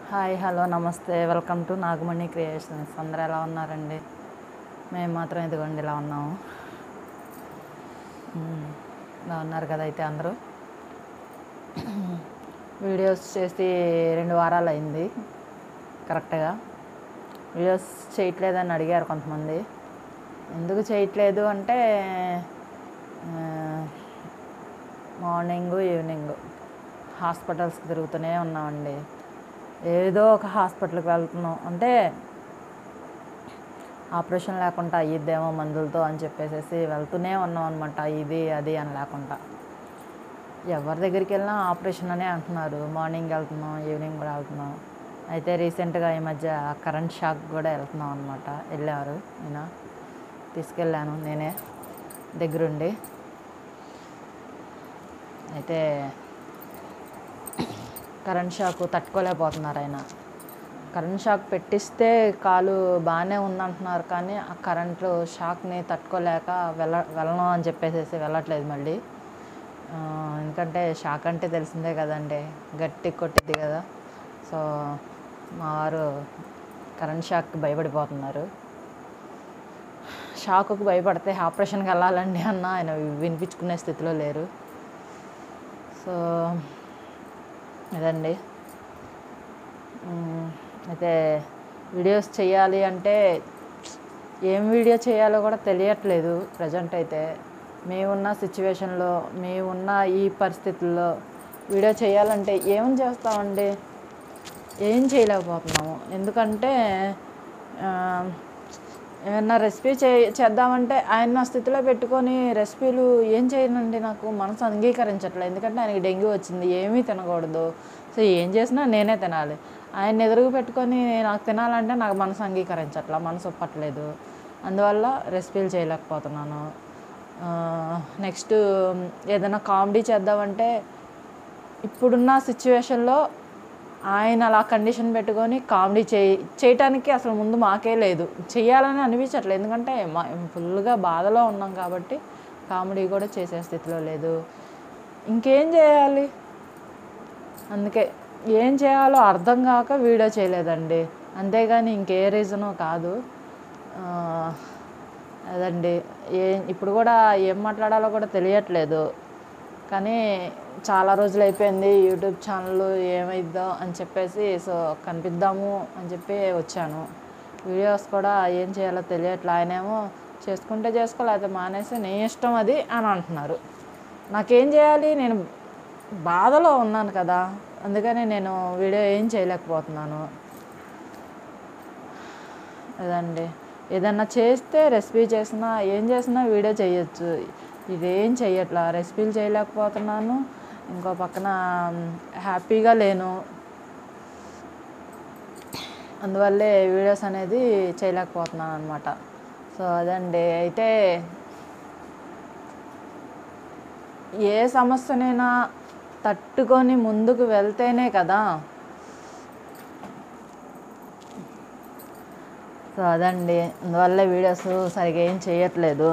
Hi hello నమస్తే welcome to Nagamani creations అందరూ ఎలా ఉన్నారండి మేము మాత్రం ఇదిగోండి ఇలా ఉన్నాము మ్మ్. ఇలా ఉన్నారు కదా అయితే అందరూ వీడియోస్ చేసి రెండు వారాలు అయింది కరెక్ట్గా వీడియోస్ చేయట్లేదని అడిగారు కొంతమంది ఎందుకు చేయట్లేదు అంటే ఆ, మార్నింగ్ ఈవినింగ్ హాస్పిటల్స్కి తిరుగుతూనే ఉన్నామండి ఏదో ఒక హాస్పిటల్కి వెళ్తున్నాం అంటే ఆపరేషన్ లేకుండా అయ్యిద్దేమో మందులతో అని చెప్పేసి వెళ్తూనే ఉన్నాం అనమాట ఇది అది అని లేకుండా ఎవరి దగ్గరికి వెళ్ళినా ఆపరేషన్ అనే అంటున్నారు మార్నింగ్ వెళ్తున్నాం ఈవినింగ్ కూడా వెళ్తున్నాం అయితే రీసెంట్గా ఈ మధ్య కరెంట్ షాక్ కూడా వెళ్తున్నాం అనమాట వెళ్ళారు నేను తీసుకెళ్ళాను నేనే దగ్గరుండి అయితే కరెంట్ షాక్ తట్టుకోలేకపోతున్నారు ఆయన కరెంట్ షాక్ పెట్టిస్తే కాలు బాగానే ఉందంటున్నారు కానీ ఆ కరెంట్లు షాక్ని తట్టుకోలేక వెళ్ళ వెళ్ళను అని చెప్పేసి వెళ్ళట్లేదు మళ్ళీ ఆ, ఎందుకంటే షాక్ అంటే తెలిసిందే కదండి గట్టి కొట్టిద్ది కదా సో మా వారు కరెంట్ షాక్కి భయపడిపోతున్నారు షాకుకు భయపడితే ఆపరేషన్కి వెళ్ళాలండి అన్న ఆయన వినిపించుకునే స్థితిలో లేరు సో అదండి మ్మ్. అయితే వీడియోస్ చేయాలి అంటే ఏం వీడియో చేయాలో కూడా తెలియట్లేదు ప్రజెంట్ అయితే మేమున్న సిచ్యువేషన్లో మేమున్న ఈ పరిస్థితుల్లో వీడియో చేయాలంటే ఏం చేస్తామండి ఏం చేయలేకపోతున్నాము ఎందుకంటే ఆ, ఏమన్నా రెసిపీ చే చేద్దామంటే ఆయన నా స్థితిలో పెట్టుకొని రెసిపీలు ఏం చేయనండి నాకు మనసు అంగీకరించట్లేదు ఎందుకంటే ఆయనకి డెంగ్యూ వచ్చింది ఏమీ తినకూడదు సో ఏం చేసినా నేనే తినాలి ఆయన ఎదురుగు పెట్టుకొని నాకు తినాలంటే నాకు మనసు అంగీకరించట్లా మనసు ఒప్పట్లేదు అందువల్ల రెసిపీలు చేయలేకపోతున్నాను నెక్స్ట్ ఏదైనా కామెడీ చేద్దామంటే ఇప్పుడున్న సిచ్యువేషన్లో ఆయన అలా కండిషన్ పెట్టుకొని కామెడీ చేయి చేయటానికి అసలు ముందు మాకే లేదు చేయాలని అనిపించట్లేదు ఎందుకంటే మా ఫుల్గా బాధలో ఉన్నాం కాబట్టి కామెడీ కూడా చేసే స్థితిలో లేదు ఇంకేం చేయాలి అందుకే ఏం చేయాలో అర్థం కాక వీడియో చేయలేదండి అంతేగాని ఇంకే రీజను కాదు ఆ, అదండి ఏ ఇప్పుడు కూడా ఏం మాట్లాడాలో కూడా తెలియట్లేదు కానీ చాలా రోజులు అయిపోయింది యూట్యూబ్ ఛానల్ ఏమైద్దో అని చెప్పేసి సో కనిపిద్దాము అని చెప్పి వచ్చాను వీడియోస్ కూడా ఏం చేయాలో తెలియట్లే ఆయనేమో చేసుకుంటే చేసుకో లేకపోతే మానేసి నీ ఇష్టం అది అని అంటున్నారు నాకేం చేయాలి నేను బాధలో ఉన్నాను కదా అందుకని నేను వీడియో ఏం చేయలేకపోతున్నాను అదండి ఏదన్నా చేస్తే రెసిపీ చేసినా ఏం చేసినా వీడియో చేయొచ్చు ఇదేం చెయ్యట్లా రెసిపీలు చేయలేకపోతున్నాను ఇంకో పక్కన మ్, హ్యాపీగా లేను అందువల్లే వీడియోస్ అనేది చేయలేకపోతున్నాను అనమాట సో అదండి అయితే ఏ సమస్యనైనా తట్టుకొని ముందుకు వెళ్తేనే కదా సో అదండి అందువల్ల వీడియోస్ సరిగా ఏం చేయట్లేదు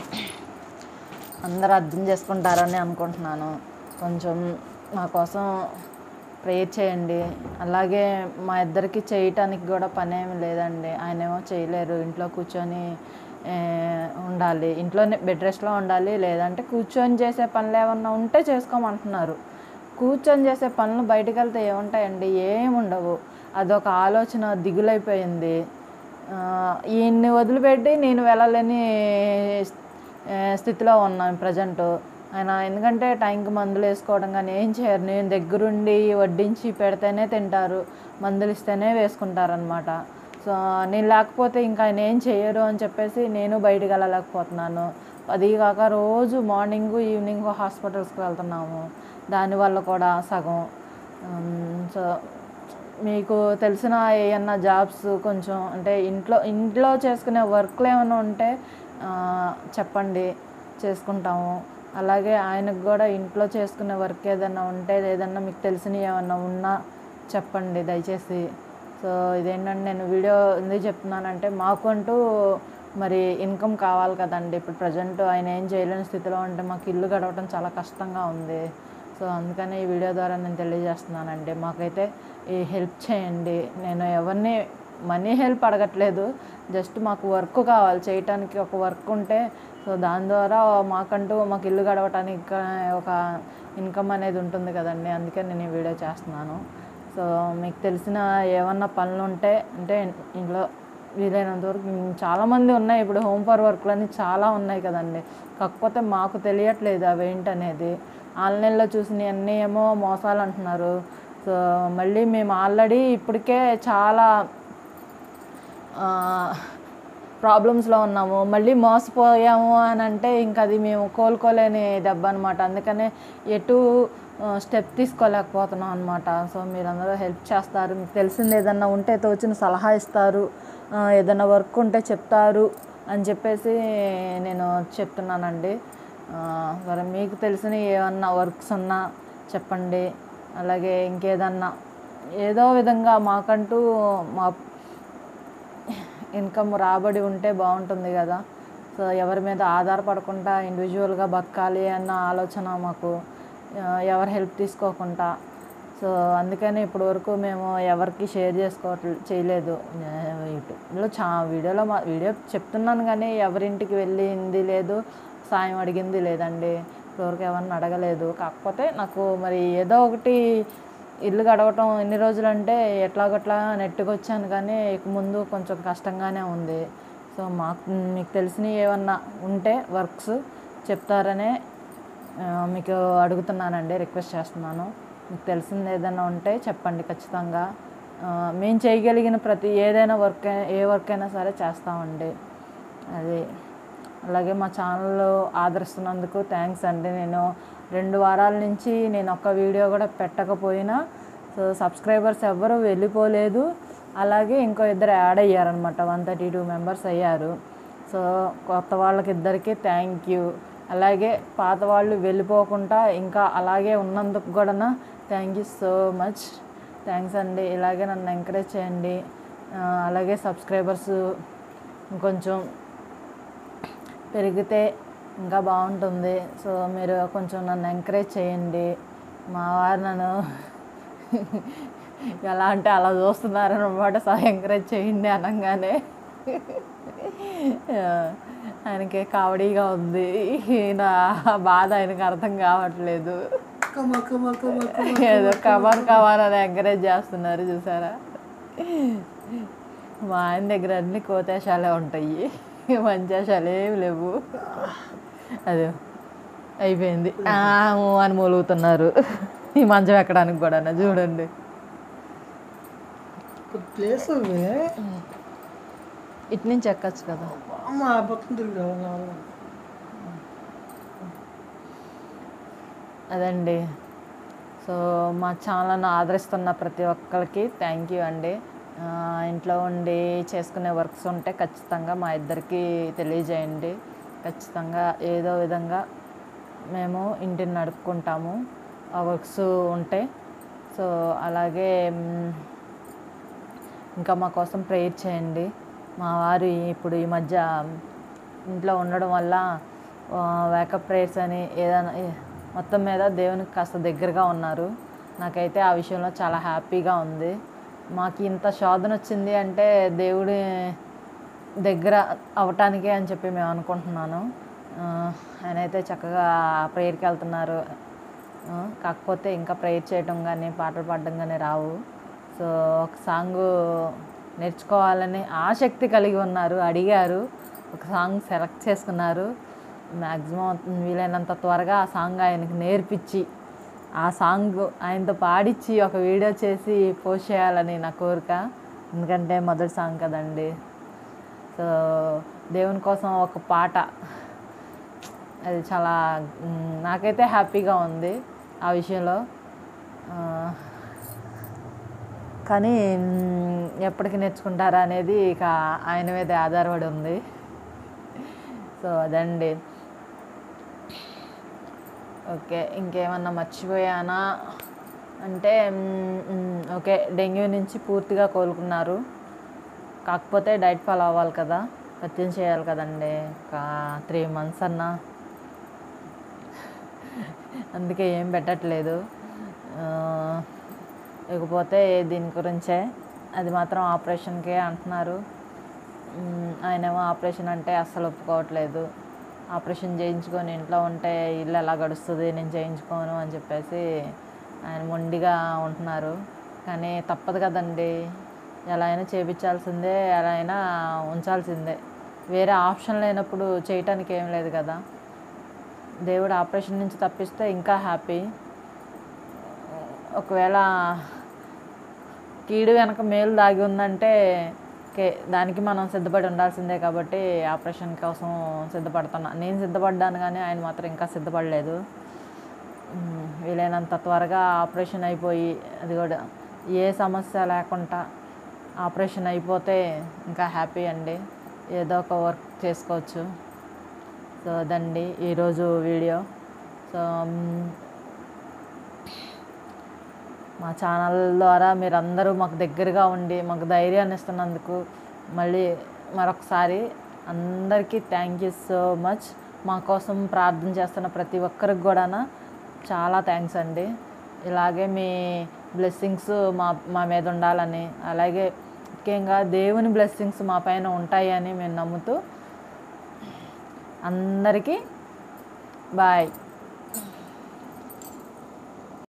అందరూ అర్థం చేసుకుంటారని అనుకుంటున్నాను కొంచెం మా కోసం ప్రేయర్ చేయండి అలాగే మా ఇద్దరికి చేయటానికి కూడా పని ఏమి లేదండి ఆయన ఏమో చేయలేరు ఇంట్లో కూర్చొని ఏ, ఉండాలి ఇంట్లోనే బెడ్ రెస్ట్లో ఉండాలి లేదంటే కూర్చొని చేసే పనులు ఏమన్నా ఉంటే చేసుకోమంటున్నారు కూర్చొని చేసే పనులు బయటకు వెళ్తే ఏముంటాయండి ఏమి ఉండవు అదొక ఆలోచన దిగులైపోయింది ఆ, ఈయన్ని వదిలిపెట్టి నేను వెళ్ళలేని ఆ, స్థితిలో ఉన్నాను ప్రజెంట్ ఆయన ఎందుకంటే టైంకి మందులు వేసుకోవడం కానీ ఏం చేయరు నేను దగ్గరుండి వడ్డించి పెడితేనే తింటారు మందులు ఇస్తేనే వేసుకుంటారనమాట సో నేను లేకపోతే ఇంకా ఆయన ఏం చేయరు అని చెప్పేసి నేను బయటికి వెళ్ళలేకపోతున్నాను అది కాక రోజు మార్నింగ్ ఈవినింగ్ హాస్పిటల్స్కి వెళ్తున్నాము దానివల్ల కూడా సగం ఉమ్, సో మీకు తెలిసిన ఏమన్నా జాబ్స్ కొంచెం అంటే ఇంట్లో ఇంట్లో చేసుకునే వర్క్లు ఏమైనా ఉంటే ఆ, చెప్పండి చేసుకుంటాము అలాగే ఆయనకు కూడా ఇంట్లో చేసుకునే వర్క్ ఏదైనా ఉంటే ఏదన్నా మీకు తెలిసినవి ఏమన్నా ఉన్నా చెప్పండి దయచేసి సో ఇదేంటంటే నేను వీడియో ఎందుకు చెప్తున్నానంటే మాకు అంటూ మరి ఇన్కమ్ కావాలి కదండి ఇప్పుడు ప్రజెంట్ ఆయన ఏం చేయలేని స్థితిలో ఉంటే మాకు ఇల్లు గడవటం చాలా కష్టంగా ఉంది సో అందుకని ఈ వీడియో ద్వారా నేను తెలియజేస్తున్నానండి మాకైతే ఈ హెల్ప్ చేయండి నేను ఎవరిని మనీ హెల్ప్ అడగట్లేదు జస్ట్ మాకు వర్క్ కావాలి చేయటానికి ఒక వర్క్ ఉంటే సో దాని ద్వారా మాకంటూ మాకు ఇల్లు గడవటానికి కా- ఒక ఇన్కమ్ అనేది ఉంటుంది కదండి అందుకే నేను ఈ వీడియో చేస్తున్నాను సో మీకు తెలిసిన ఏమన్నా పనులు ఉంటే అంటే ఇంట్లో వీలైనంత వరకు ఉమ్, చాలామంది ఉన్నాయి ఇప్పుడు హోమ్ ఫర్ వర్క్లు అని చాలా ఉన్నాయి కదండి కాకపోతే మాకు తెలియట్లేదు అవి ఏంటనేది ఆన్లైన్లో చూసిన అన్నీ ఏమో మోసాలు అంటున్నారు సో మళ్ళీ మేము ఆల్రెడీ ఇప్పటికే చాలా ప్రాబ్లమ్స్లో ఉన్నాము మళ్ళీ మోసపోయాము అని అంటే ఇంక అది మేము కోలుకోలేని దెబ్బ అనమాట అందుకనే ఎటు స్టెప్ తీసుకోలేకపోతున్నాం అనమాట సో మీరందరూ హెల్ప్ చేస్తారు మీకు తెలిసింది ఏదన్నా ఉంటే తోచిన సలహా ఇస్తారు ఆ, ఏదైనా వర్క్ ఉంటే చెప్తారు అని చెప్పేసి నేను చెప్తున్నానండి ఆ, సరే మీకు తెలిసిన ఏమన్నా వర్క్స్ ఉన్నా చెప్పండి అలాగే ఇంకేదన్నా ఏదో విధంగా మాకంటూ మా ఇన్కమ్ రాబడి ఉంటే బాగుంటుంది కదా సో ఎవరి మీద ఆధారపడకుండా ఇండివిజువల్గా బతకాలి అన్న ఆలోచన మాకు ఆ, ఎవరి హెల్ప్ తీసుకోకుండా సో అందుకని ఇప్పటి వరకు మేము ఎవరికి షేర్ చేసుకోవట్లే చేయలేదు ఆ, యూట్యూబ్లో చా వీడియోలో మా వీడియో చెప్తున్నాను కానీ ఎవరింటికి వెళ్ళింది లేదు సాయం అడిగింది లేదండి ఇప్పటివరకు ఎవరిని అడగలేదు కాకపోతే నాకు మరి ఏదో ఒకటి ఇల్లు గడవటం ఎన్ని రోజులు అంటే ఎట్లాగట్లా నెట్టుకొచ్చాను కానీ ఇక ముందు కొంచెం కష్టంగానే ఉంది సో మాకు మీకు తెలిసినవి ఏమన్నా ఉంటే వర్క్స్ చెప్తారనే ఆ, మీకు అడుగుతున్నానండి రిక్వెస్ట్ చేస్తున్నాను మీకు తెలిసింది ఏదైనా ఉంటే చెప్పండి ఖచ్చితంగా ఆ, మేము చేయగలిగిన ప్రతి ఏదైనా వర్క్ ఏ వర్క్ అయినా సరే చేస్తామండి అది అలాగే మా ఛానల్ ఆదరిస్తున్నందుకు థ్యాంక్స్ అండి నేను రెండు వారాల నుంచి నేను ఒక్క వీడియో కూడా పెట్టకపోయినా సో సబ్స్క్రైబర్స్ ఎవ్వరూ వెళ్ళిపోలేదు అలాగే ఇంకో ఇద్దరు యాడ్ అయ్యారనమాట వన్ థర్టీ టూ మెంబర్స్ అయ్యారు సో కొత్త వాళ్ళకి ఇద్దరికి థ్యాంక్ యూ అలాగే పాత వాళ్ళు వెళ్ళిపోకుండా ఇంకా అలాగే ఉన్నందుకు కూడా thank you so much thanks అండి ఇలాగే నన్ను ఎంకరేజ్ చేయండి ఆ, అలాగే సబ్స్క్రైబర్స్ ఇంకొంచెం పెరిగితే ఇంకా బాగుంటుంది సో మీరు కొంచెం నన్ను ఎంకరేజ్ చేయండి మా వారు నన్ను ఎలా అంటే అలా చూస్తున్నారనమాట సో ఎంకరేజ్ చేయండి అనగానే ఆ, ఆయనకి కామెడీగా ఉంది నా బాధ ఆయనకు అర్థం కావట్లేదు కమ కమ కమ కమ ఏదో కమాన్ కమాన్ అని ఎంకరేజ్ చేస్తున్నారు చూసారా మా ఆయన దగ్గర అన్ని కోతేశాలే ఉంటాయి మంచేశాలు ఏమి లేవు అదే అయిపోయింది ఆ, ఊ అని మూలుగుతున్నారు ఈ మంచం ఎక్కడానికి కూడా చూడండి ప్లేస్ అవి ఇటు నుంచి ఎక్కచ్చు కదా అమ్మ ఆ పక్కన తిరిగి రావాలి అదండి సో మా ఛానల్ను ఆదరిస్తున్న ప్రతి ఒక్కరికి థ్యాంక్ యూ అండి ఆ, ఇంట్లో ఉండి చేసుకునే వర్క్స్ ఉంటే ఖచ్చితంగా మా ఇద్దరికి తెలియజేయండి ఖచ్చితంగా ఏదో విధంగా మేము ఇంటిని నడుపుకుంటాము ఆ వర్క్స్ ఉంటే సో అలాగే మ్, ఇంకా మా కోసం ప్రేయర్ చేయండి మా వారు ఇప్పుడు ఈ మధ్య ఇంట్లో ఉండడం వల్ల వేకప్ ప్రేయర్స్ అని ఏదైనా ఏ- మొత్తం మీద దేవునికి కాస్త దగ్గరగా ఉన్నారు నాకైతే ఆ విషయంలో చాలా హ్యాపీగా ఉంది మాకు ఇంత శోధన వచ్చింది అంటే దేవుడి దగ్గర అవటానికే అని చెప్పి మేము అనుకుంటున్నాను ఆ, ఆయన అయితే చక్కగా ప్రేయర్కి వెళ్తున్నారు ఆ, కాకపోతే ఇంకా ప్రేయర్ చేయటం కానీ పాటలు పాడడం కానీ రావు సో ఒక సాంగ్ నేర్చుకోవాలని ఆసక్తి కలిగి ఉన్నారు అడిగారు ఒక సాంగ్ సెలెక్ట్ చేసుకున్నారు మ్యాక్సిమం వీలైనంత త్వరగా ఆ సాంగ్ ఆయనకి నేర్పించి ఆ సాంగ్ ఆయనతో పాడించి ఒక వీడియో చేసి పోస్ట్ చేయాలని నా కోరిక ఎందుకంటే మొదటి సాంగ్ కదండి సో దేవుని కోసం ఒక పాట అది చాలా మ్, నాకైతే హ్యాపీగా ఉంది ఆ విషయంలో ఆ, కానీ మ్, ఎప్పటికి నేర్చుకుంటారా అనేది ఇక ఆయన మీద ఆధారపడి ఉంది సో అదండి ఓకే ఇంకేమన్నా మర్చిపోయానా అంటే మ్, మ్, ఓకే డెంగ్యూ నుంచి పూర్తిగా కోలుకున్నారు కాకపోతే డైట్ ఫాలో అవ్వాలి కదా పత్యం చేయాలి కదండి ఒక త్రీ మంత్స్ అన్నా అందుకే ఏం పెట్టట్లేదు ఆ, ఇకపోతే దీని గురించే అది మాత్రం ఆపరేషన్కే అంటున్నారు మ్, ఆయనేమో ఆపరేషన్ అంటే అస్సలు ఒప్పుకోవట్లేదు ఆపరేషన్ చేయించుకొని ఇంట్లో ఉంటే ఇల్లు ఎలా గడుస్తుంది నేను చేయించుకోను అని చెప్పేసి ఆయన మొండిగా ఉంటున్నారు కానీ తప్పదు కదండి ఎలా అయినా చేయించాల్సిందే ఎలా అయినా ఉంచాల్సిందే వేరే ఆప్షన్ లేనప్పుడు చేయటానికి ఏం లేదు కదా దేవుడు ఆపరేషన్ నుంచి తప్పిస్తే ఇంకా హ్యాపీ ఒకవేళ కీడు వెనక మేలు దాగి ఉందంటే కే దానికి మనం సిద్ధపడి ఉండాల్సిందే కాబట్టి ఆపరేషన్ కోసం సిద్ధపడుతున్నా నేను సిద్ధపడ్డాను కానీ ఆయన మాత్రం ఇంకా సిద్ధపడలేదు ఉమ్, వీలైనంత త్వరగా ఆపరేషన్ అయిపోయి అది కూడా ఏ సమస్య లేకుండా ఆపరేషన్ అయిపోతే ఇంకా హ్యాపీ అండి ఏదో ఒక వర్క్ చేసుకోవచ్చు సో అదండి ఈరోజు వీడియో సో మ్, మా ఛానల్ ద్వారా మీరందరూ మాకు దగ్గరగా ఉండి మాకు ధైర్యాన్ని ఇస్తున్నందుకు మళ్ళీ మరొకసారి అందరికీ థ్యాంక్ యూ సో మచ్ మా కోసం ప్రార్థన చేస్తున్న ప్రతి ఒక్కరికి కూడా చాలా థ్యాంక్స్ అండి ఇలాగే మీ బ్లెస్సింగ్స్ మా మా మీద ఉండాలని అలాగే ముఖ్యంగా దేవుని బ్లెస్సింగ్స్ మా పైన ఉంటాయని మేము నమ్ముతూ అందరికీ బాయ్